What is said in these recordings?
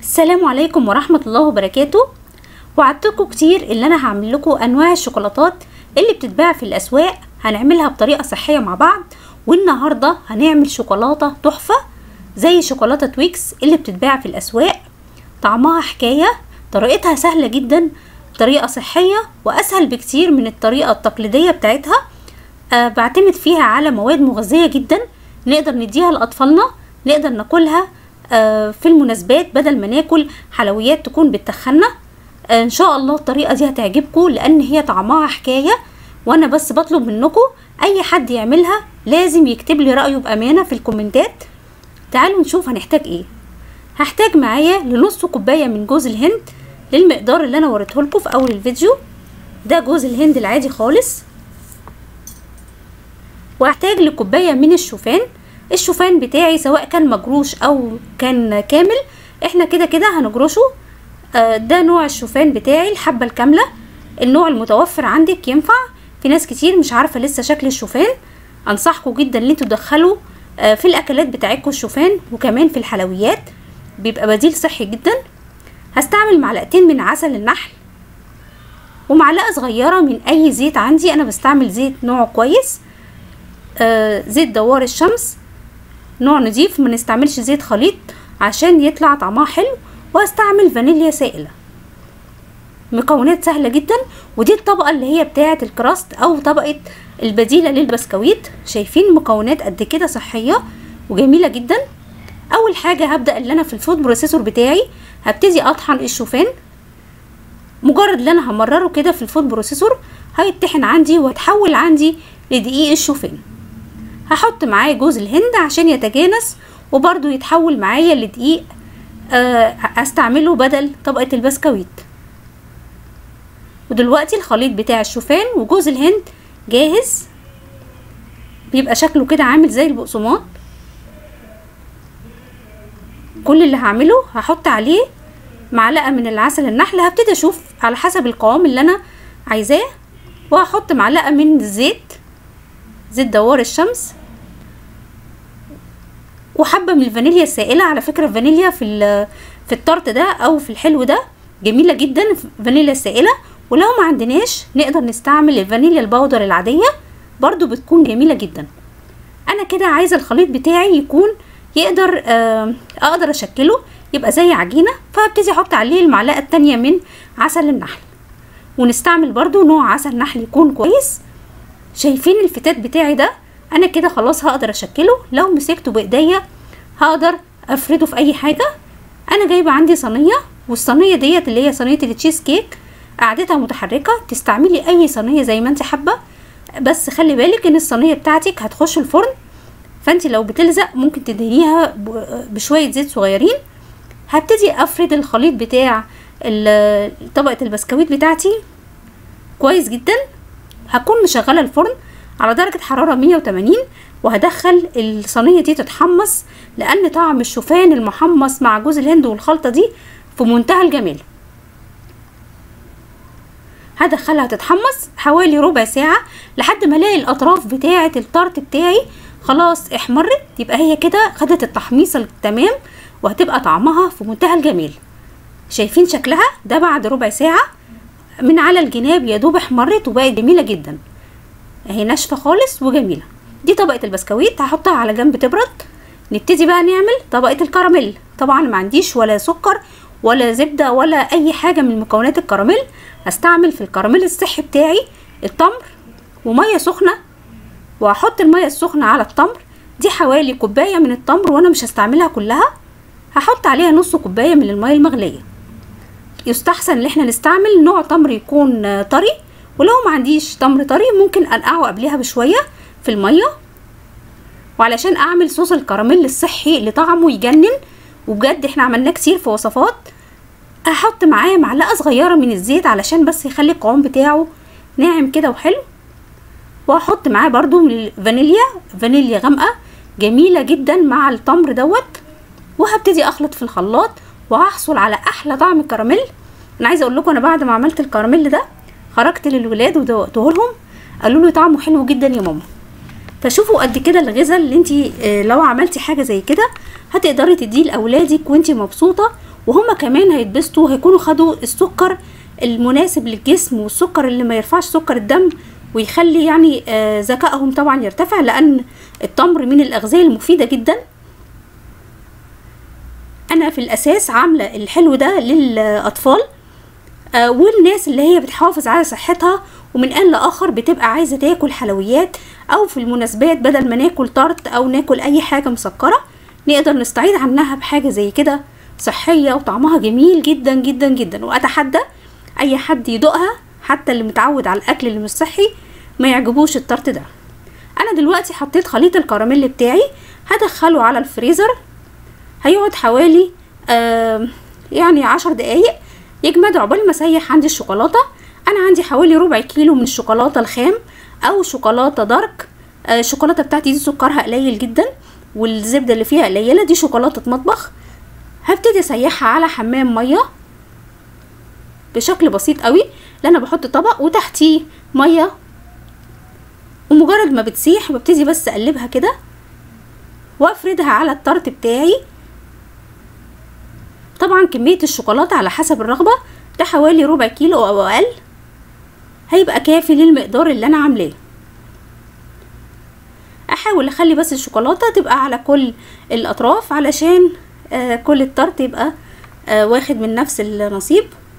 السلام عليكم ورحمة الله وبركاته وعدتكم كتير اللي انا هعمل لكم انواع الشوكولاتات اللي بتتباع في الاسواق هنعملها بطريقة صحية مع بعض والنهاردة هنعمل شوكولاتة تحفة زي شوكولاتة تويكس اللي بتتباع في الاسواق طعمها حكاية طريقتها سهلة جدا طريقة صحية واسهل بكتير من الطريقة التقليدية بتاعتها أه بعتمد فيها على مواد مغذية جدا نقدر نديها لأطفالنا نقدر ناكلها آه في المناسبات بدل ما ناكل حلويات تكون بتخنا آه ان شاء الله الطريقة دي هتعجبكم لان هي طعمها حكاية وانا بس بطلب منكم اي حد يعملها لازم يكتب لي رأيه بامانة في الكومنتات تعالوا نشوف هنحتاج ايه هحتاج معايا لنص كوباية من جوز الهند للمقدار اللي انا وريته لكم في اول الفيديو ده جوز الهند العادي خالص وهحتاج لكوباية من الشوفان الشوفان بتاعي سواء كان مجروش او كان كامل احنا كده كده هنجرشه آه ده نوع الشوفان بتاعي الحبة الكاملة النوع المتوفر عندك ينفع في ناس كتير مش عارفة لسه شكل الشوفان انصحكم جدا ان انتوا تدخلوا آه في الاكلات بتاعتكم الشوفان وكمان في الحلويات بيبقى بديل صحي جدا هستعمل معلقتين من عسل النحل ومعلقة صغيرة من اي زيت عندي انا بستعمل زيت نوع كويس آه زيت دوار الشمس نوع نضيف ما نستعملش زيت خليط عشان يطلع طعمها حلو وهستعمل فانيليا سائله مكونات سهله جدا ودي الطبقه اللي هي بتاعه الكراست او طبقه البديله للبسكويت شايفين مكونات قد كده صحيه وجميله جدا اول حاجه هبدا اللي انا في الفود بروسيسور بتاعي هبتدي اطحن الشوفان مجرد ان انا همرره كده في الفود بروسيسور هيتطحن عندي وهتحول عندي لدقيق الشوفان هحط معاه جوز الهند عشان يتجانس وبرضو يتحول معايا لدقيق آه استعمله بدل طبقة البسكويت ودلوقتي الخليط بتاع الشوفان وجوز الهند جاهز بيبقى شكله كده عامل زي البقسماط كل اللي هعمله هحط عليه معلقة من العسل النحل هبتدي اشوف على حسب القوام اللي انا عايزاه وهحط معلقة من الزيت زيت دوار الشمس وحبه من الفانيليا السائله على فكره الفانيليا في في الطرط ده او في الحلو ده جميله جدا فانيليا سائله ولو ما عندناش نقدر نستعمل الفانيليا البودر العاديه برضو بتكون جميله جدا انا كده عايزه الخليط بتاعي يكون يقدر آه اقدر اشكله يبقى زي عجينه فابتدي احط عليه المعلقه التانية من عسل النحل ونستعمل برضو نوع عسل نحل يكون كويس شايفين الفتات بتاعي ده انا كده خلاص هقدر اشكله لو مسكته بايديا هقدر افرده في اي حاجه انا جايبه عندي صينيه والصينيه ديت اللي هي صينيه التشيز كيك قاعدتها متحركه تستعملي اي صينيه زي ما انت حابه بس خلي بالك ان الصينيه بتاعتك هتخش الفرن فانت لو بتلزق ممكن تدهنيها بشويه زيت صغيرين هبتدي افرد الخليط بتاع طبقه البسكويت بتاعتي كويس جدا هكون مشغله الفرن على درجة حرارة 180 وهدخل الصينية دي تتحمص لأن طعم الشوفان المحمص مع جوز الهند والخلطة دي في منتهى الجمال هدخلها تتحمص حوالي ربع ساعة لحد ما الاقي الأطراف بتاعة الطرت بتاعي خلاص احمرت يبقى هي كده خدت التحميصة التمام وهتبقى طعمها في منتهى الجمال شايفين شكلها ده بعد ربع ساعة من على الجناب يا دوب احمرت وبقت جميله جدا اهي ناشفه خالص وجميله دي طبقه البسكويت هحطها على جنب تبرد نبتدي بقى نعمل طبقه الكراميل طبعا ما عنديش ولا سكر ولا زبده ولا اي حاجه من مكونات الكراميل هستعمل في الكراميل الصحي بتاعي التمر وميه سخنه وهحط الميه السخنه على التمر دي حوالي كوبايه من التمر وانا مش هستعملها كلها هحط عليها نص كوبايه من الميه المغليه يستحسن ان احنا نستعمل نوع تمر يكون طري ولو ما عنديش تمر طري ممكن انقعه قبلها بشويه في الميه وعلشان اعمل صوص الكراميل الصحي اللي طعمه يجنن وبجد احنا عملناه كتير في وصفات احط معاه معلقه صغيره من الزيت علشان بس يخلي القوام بتاعه ناعم كده وحلو واحط معاه برضو من الفانيليا فانيليا غامقه جميله جدا مع التمر دوت وهبتدي اخلط في الخلاط وهحصل على احلى طعم الكراميل انا عايزه اقول لكم انا بعد ما عملت الكراميل ده خرجت للولاد ودوقته لهم قالوا لي طعمه حلو جدا يا ماما فشوفوا قد كده الغذاء اللي انت لو عملتي حاجه زي كده هتقدري تديه لاولادك وانت مبسوطه وهما كمان هيتبسطوا هيكونوا خدوا السكر المناسب للجسم والسكر اللي ما يرفعش سكر الدم ويخلي يعني آه ذكائهم طبعا يرتفع لان التمر من الاغذيه المفيده جدا انا في الاساس عامله الحلو ده للاطفال آه والناس اللي هي بتحافظ على صحتها ومن آن لآخر بتبقى عايزة تاكل حلويات أو في المناسبات بدل ما ناكل تارت أو ناكل أي حاجة مسكرة نقدر نستعيد عنها بحاجة زي كده صحية وطعمها جميل جدا جدا جدا وأتحدى أي حد يدوقها حتى اللي متعود على الأكل اللي مش صحي ما يعجبوش التارت ده أنا دلوقتي حطيت خليط الكراميل بتاعي هدخله على الفريزر هيقعد حوالي آه يعني عشر دقايق يجمد عقبال ما اسيح عندي الشوكولاته انا عندي حوالي ربع كيلو من الشوكولاته الخام او شوكولاته دارك آه الشوكولاته بتاعتي دي سكرها قليل جدا والزبده اللي فيها قليله دي شوكولاته مطبخ هبتدي اسيحها على حمام ميه بشكل بسيط قوي لان انا بحط طبق وتحتيه ميه ومجرد ما بتسيح ببتدي بس اقلبها كده وافردها على الطرت بتاعي طبعا كمية الشوكولاتة على حسب الرغبة ده حوالي ربع كيلو او اقل هيبقى كافي للمقدار اللي انا عاملاه احاول اخلي بس الشوكولاتة تبقى على كل الاطراف علشان آه كل الطرت يبقى آه واخد من نفس النصيب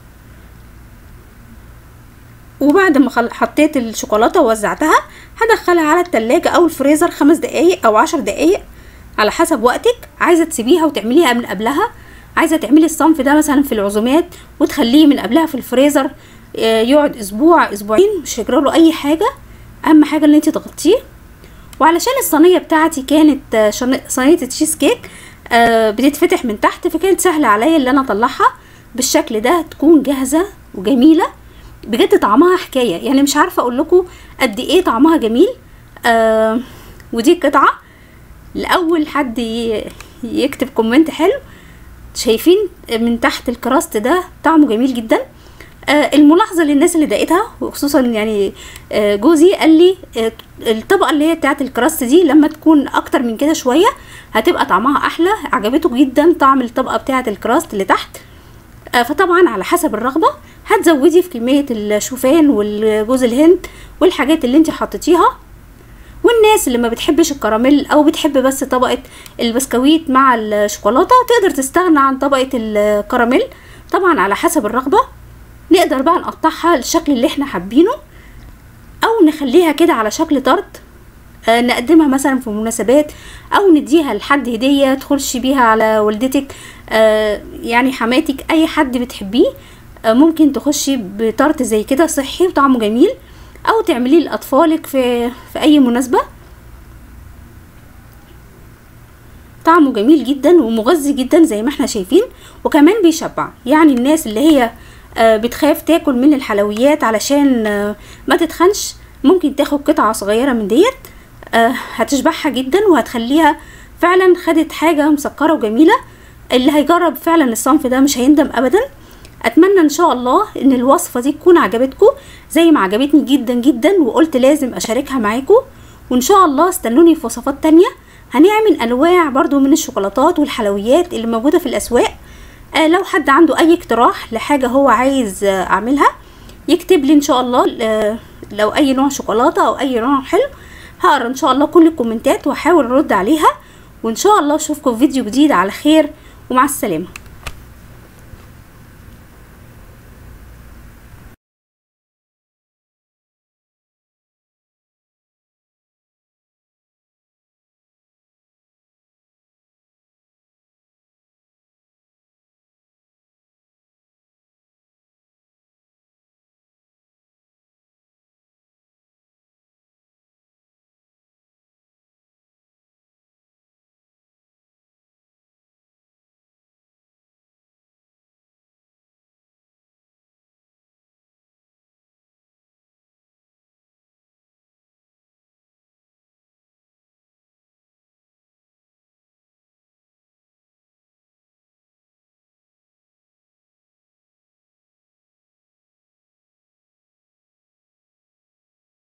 وبعد ما حطيت الشوكولاتة ووزعتها هدخلها على التلاجة او الفريزر خمس دقايق او عشر دقايق على حسب وقتك عايزة تسيبيها وتعمليها من قبلها عايزه تعملي الصنف ده مثلا في العزومات وتخليه من قبلها في الفريزر يقعد اسبوع اسبوعين مش هيجرى له اي حاجه اهم حاجه ان انت تغطيه وعلشان الصينيه بتاعتي كانت صينيه تشيز كيك بتتفتح من تحت فكانت سهله عليا ان انا اطلعها بالشكل ده تكون جاهزه وجميله بجد طعمها حكايه يعني مش عارفه اقول لكم قد ايه طعمها جميل آه ودي قطعه لاول حد يكتب كومنت حلو شايفين من تحت الكراست ده طعمه جميل جدا آه الملاحظه للناس اللي دقتها وخصوصا يعني آه جوزي قال لي آه الطبقه اللي هي بتاعه الكراست دي لما تكون اكتر من كده شويه هتبقى طعمها احلى عجبته جدا طعم الطبقه بتاعه الكراست اللي تحت آه فطبعا على حسب الرغبه هتزودي في كميه الشوفان والجوز الهند والحاجات اللي انت حطيتيها والناس اللي ما بتحبش الكراميل او بتحب بس طبقه البسكويت مع الشوكولاته تقدر تستغنى عن طبقه الكراميل طبعا على حسب الرغبه نقدر بقى نقطعها الشكل اللي احنا حابينه او نخليها كده على شكل تارت آه نقدمها مثلا في مناسبات او نديها لحد هديه تخش بيها على والدتك آه يعني حماتك اي حد بتحبيه آه ممكن تخشي بتارت زي كده صحي وطعمه جميل او تعمليه لاطفالك في في اي مناسبه طعمه جميل جدا ومغذي جدا زي ما احنا شايفين وكمان بيشبع يعني الناس اللي هي بتخاف تاكل من الحلويات علشان ما تتخنش ممكن تاخد قطعه صغيره من ديت هتشبعها جدا وهتخليها فعلا خدت حاجه مسكره وجميله اللي هيجرب فعلا الصنف ده مش هيندم ابدا اتمنى ان شاء الله ان الوصفه دي تكون عجبتكم زي ما عجبتني جدا جدا وقلت لازم اشاركها معاكم وان شاء الله استنوني في وصفات تانية هنعمل انواع برضو من الشوكولاتات والحلويات اللي موجوده في الاسواق آه لو حد عنده اي اقتراح لحاجه هو عايز آه اعملها يكتب لي ان شاء الله آه لو اي نوع شوكولاته او اي نوع حلو هقرا ان شاء الله كل الكومنتات واحاول ارد عليها وان شاء الله اشوفكم في فيديو جديد على خير ومع السلامه